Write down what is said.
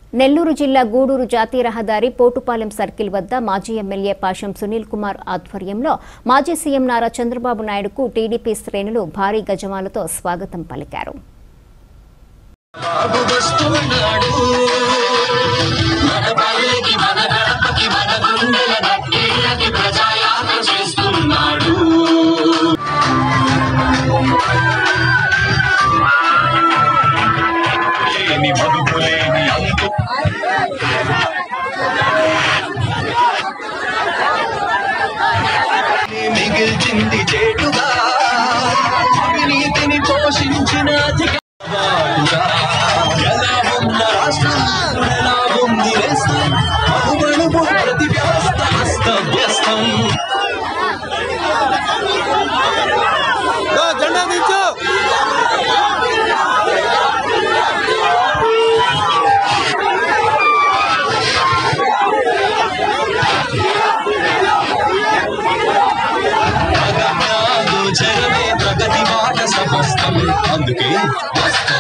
నెల్లూరు జిల్లా గూడూరు జాతీయ రహదారి పోటుపాలెం సర్కిల్ వద్ద మాజీ ఎమ్మెల్యే పాషం సునీల్ కుమార్ ఆధ్వర్యంలో మాజీ సీఎం నారా చంద్రబాబు నాయుడుకు టీడీపీ శ్రేణులు భారీ గజమాలతో స్వాగతం పలికారు బాబు వస్తున్నాడు మన పల్లెకి మన గడపకి మన గుండెల నట్టేళ్ళకి ప్రజాయాత్ర చేస్తున్నాడు లేని మదుపు లేని అంతు మిగిల్చింది చేటుగా అవినీతిని పోషించిన అధికారులుగా. ఎలా ఉన్న రాష్ట్రం ఎలా ఉంది దేశం మనుగడుపు ప్రతి వ్యవస్థ అస్తవ్యస్తం జెండా దించు గగనాలు జరమే ప్రగతి మాట సమస్తం అందుకే వస్తా